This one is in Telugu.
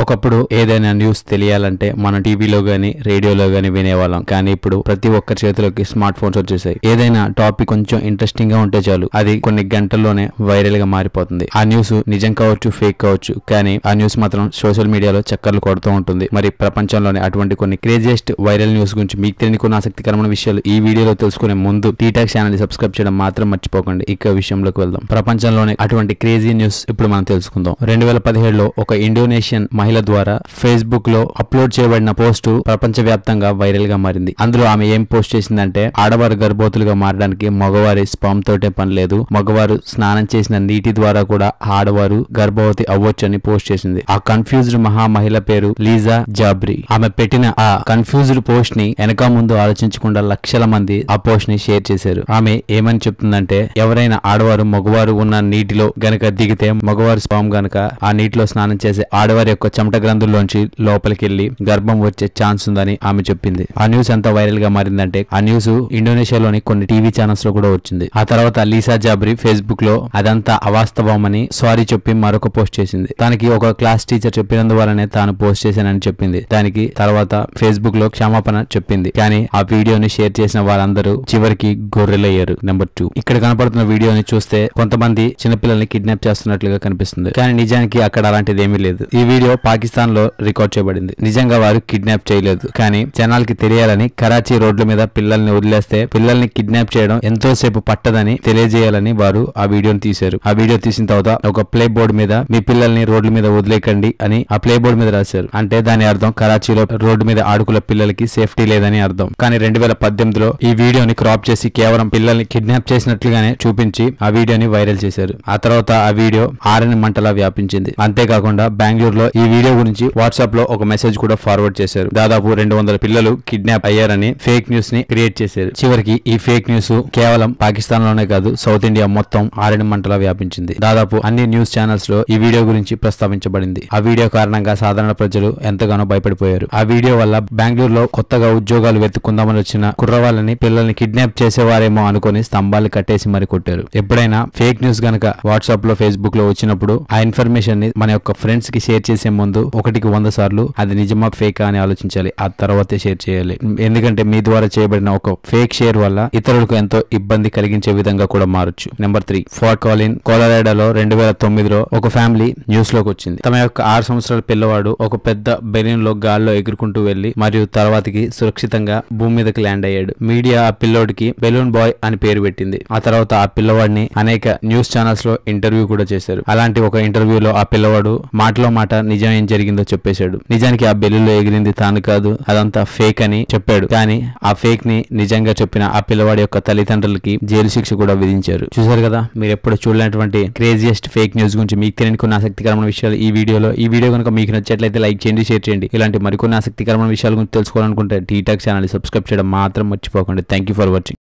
ఒకప్పుడు ఏదైనా న్యూస్ తెలియాలంటే మనం టీవీలో గానీ రేడియోలో గానీ వినేవాళ్ళం కానీ ఇప్పుడు ప్రతి ఒక్కరి చేతిలోకి స్మార్ట్ ఫోన్స్ వచ్చేసాయి ఏదైనా టాపిక్ కొంచెం ఇంట్రెస్టింగ్ గా ఉంటే చాలు అది కొన్ని గంటల్లోనే వైరల్ గా మారిపోతుంది ఆ న్యూస్ నిజం కావచ్చు ఫేక్ కావచ్చు కానీ ఆ న్యూస్ మాత్రం సోషల్ మీడియాలో చక్కర్లు కొడుతూ ఉంటుంది మరి ప్రపంచంలోనే అటువంటి కొన్ని క్రేజియస్ట్ వైరల్ న్యూస్ గురించి మీకు తెలియని కొన్ని ఆసక్తికరమైన విషయాలు ఈ వీడియోలో తెలుసుకునే ముందు టీటాక్ ఛానల్ సబ్స్క్రైబ్ చేయడం మాత్రం మర్చిపోకండి ఇక విషయంలోకి వెళ్దాం ప్రపంచంలోనే అటువంటి క్రేజీ న్యూస్ ఇప్పుడు మనం తెలుసుకుందాం రెండు వేల పదిహేడులో ఒక ఇండోనేషియన్ మహిళ ద్వారా ఫేస్బుక్ లో అప్లోడ్ చేయబడిన పోస్టు ప్రపంచవ్యాప్తంగా వైరల్ గా మారింది అందులో ఆమె ఏం పోస్ట్ చేసిందంటే ఆడవారు గర్భవతులుగా మారడానికి మగవారి స్పమ్ తోటే పని లేదు మగవారు స్నానం చేసిన నీటి ద్వారా కూడా ఆడవారు గర్భవతి అవ్వొచ్చని పోస్ట్ చేసింది ఆ కన్ఫ్యూజ్డ్ మహా మహిళ పేరు లీజా జాబ్రీ ఆమె పెట్టిన ఆ కన్ఫ్యూజ్డ్ పోస్ట్ ని వెనక ముందు ఆలోచించకుండా లక్షల మంది ఆ పోస్ట్ ని షేర్ చేశారు ఆమె ఏమని చెప్తుందంటే ఎవరైనా ఆడవారు మగవారు ఉన్న నీటిలో గనక దిగితే మగవారు స్పామ్ గనక ఆ నీటిలో స్నానం చేసే ఆడవారి యొక్క చెమట గ్రంథుల్లోంచి లోపలికి వెళ్లి గర్భం వచ్చే ఛాన్స్ ఉందని ఆమె చెప్పింది ఆ న్యూస్ ఎంత వైరల్ గా మారిందంటే ఆ న్యూస్ ఇండోనేషియాలోని కొన్ని టీవీ ఛానల్స్ లో కూడా వచ్చింది ఆ తర్వాత లీసా జాబ్రీ ఫేస్బుక్ లో అదంతా అవాస్తవమని సారీ చెప్పి మరొక పోస్ట్ చేసింది తనకి ఒక క్లాస్ టీచర్ చెప్పినందువల్లనే తాను పోస్ట్ చేశానని చెప్పింది దానికి తర్వాత ఫేస్బుక్ లో క్షమాపణ చెప్పింది కానీ ఆ వీడియోని షేర్ చేసిన వారందరూ చివరికి గొర్రెలయ్యారు నెంబర్ టూ ఇక్కడ కనపడుతున్న వీడియోని చూస్తే కొంతమంది చిన్నపిల్లల్ని కిడ్నాప్ చేస్తున్నట్లుగా కనిపిస్తుంది కానీ నిజానికి అక్కడ అలాంటిది ఏమీ లేదు ఈ వీడియో పాకిస్తాన్ లో రికార్డ్ చేయబడింది నిజంగా వారు కిడ్నాప్ చేయలేదు కానీ జనాలకి తెలియాలని కరాచీ రోడ్ల మీద పిల్లల్ని వదిలేస్తే పిల్లల్ని కిడ్నాప్ చేయడం ఎంతో సేపు పట్టదని తెలియజేయాలని వారు ఆ వీడియోని తీశారు ఆ వీడియో తీసిన తర్వాత ఒక ప్లే బోర్డు మీద మీ పిల్లల్ని రోడ్ల మీద వదిలేకండి అని ఆ ప్లే బోర్డు మీద రాశారు అంటే దాని అర్థం కరాచీలో రోడ్డు మీద ఆడుకుల పిల్లలకి సేఫ్టీ లేదని అర్థం కానీ రెండు వేల పద్దెనిమిదిలో ఈ వీడియోని క్రాప్ చేసి కేవలం పిల్లల్ని కిడ్నాప్ చేసినట్లుగానే చూపించి ఆ వీడియోని వైరల్ చేశారు ఆ తర్వాత ఆ వీడియో ఆరని మంటలా వ్యాపించింది అంతేకాకుండా బెంగళూరులో ఈ వీడియో గురించి వాట్సాప్ లో ఒక మెసేజ్ కూడా ఫార్వర్డ్ చేశారు దాదాపు రెండు వందల పిల్లలు కిడ్నాప్ అయ్యారని ఫేక్ న్యూస్ ని క్రియేట్ చేశారు చివరికి ఈ ఫేక్ న్యూస్ కేవలం పాకిస్తాన్ లోనే కాదు సౌత్ ఇండియా మొత్తం ఆరని మంటలా వ్యాపించింది దాదాపు అన్ని న్యూస్ ఛానల్స్ లో ఈ వీడియో గురించి ప్రస్తావించబడింది ఆ వీడియో కారణంగా సాధారణ ప్రజలు ఎంతగానో భయపడిపోయారు ఆ వీడియో వల్ల బెంగళూరులో కొత్తగా ఉద్యోగాలు వెతుక్కుందామని వచ్చిన కుర్రవాళ్ళని పిల్లల్ని కిడ్నాప్ చేసేవారేమో అనుకుని స్తంభాలు కట్టేసి మరి కొట్టారు ఎప్పుడైనా ఫేక్ న్యూస్ గనక వాట్సాప్ లో ఫేస్బుక్ లో వచ్చినప్పుడు ఆ ఇన్ఫర్మేషన్ ని మన యొక్క ఫ్రెండ్స్ కి షేర్ చేసే ముందు ఒకటికి వంద సార్లు అది నిజమా ఫేక్ అని ఆలోచించాలి ఆ తర్వాతే షేర్ చేయాలి ఎందుకంటే మీ ద్వారా చేయబడిన ఒక ఫేక్ షేర్ వల్ల ఇతరులకు ఎంతో ఇబ్బంది కలిగించే విధంగా కూడా మారొచ్చు నెంబర్ త్రీ ఫోర్ట్ కాలిన్ కోలరాడోలో రెండు వేల తొమ్మిదిలో ఒక ఫ్యామిలీ న్యూస్ లోకి వచ్చింది తమ యొక్క ఆరు సంవత్సరాల పిల్లవాడు ఒక పెద్ద బెలూన్ లో గాల్లో ఎగురుకుంటూ వెళ్లి మరియు తర్వాతకి సురక్షితంగా భూమి మీదకి ల్యాండ్ అయ్యాడు మీడియా ఆ పిల్లోడికి బెలూన్ బాయ్ అని పేరు పెట్టింది ఆ తర్వాత ఆ పిల్లవాడిని అనేక న్యూస్ ఛానల్స్ లో ఇంటర్వ్యూ కూడా చేశారు అలాంటి ఒక ఇంటర్వ్యూలో ఆ పిల్లవాడు మాటలో మాట నిజం ఏం జరిగిందో చెప్పేశాడు నిజానికి ఆ బెలూన్లో ఎగిరింది తాను కాదు అదంతా ఫేక్ అని చెప్పాడు కానీ ఆ ఫేక్ ని నిజంగా చెప్పిన ఆ పిల్లవాడి యొక్క తల్లిదండ్రులకి జైలు శిక్ష కూడా విధించారు చూసారు కదా మీరు ఎప్పుడు చూడలేనటువంటి క్రేజియస్ట్ ఫేక్ న్యూస్ గురించి మీకు తెలియని కొన్ని ఆసక్తికరమైన విషయాలు ఈ వీడియోలో ఈ వీడియో కనుక మీకు నచ్చట్లయితే లైక్ చేయండి షేర్ చేయండి ఇలాంటి మరికొన్ని ఆసక్తికరమైన విషయాల గురించి తెలుసుకోవాలనుకుంటే టీటాక్ ఛానల్ సబ్స్క్రైబ్ చేయడం మాత్రం మర్చిపోకండి థ్యాంక్ యూ ఫర్ వాచింగ్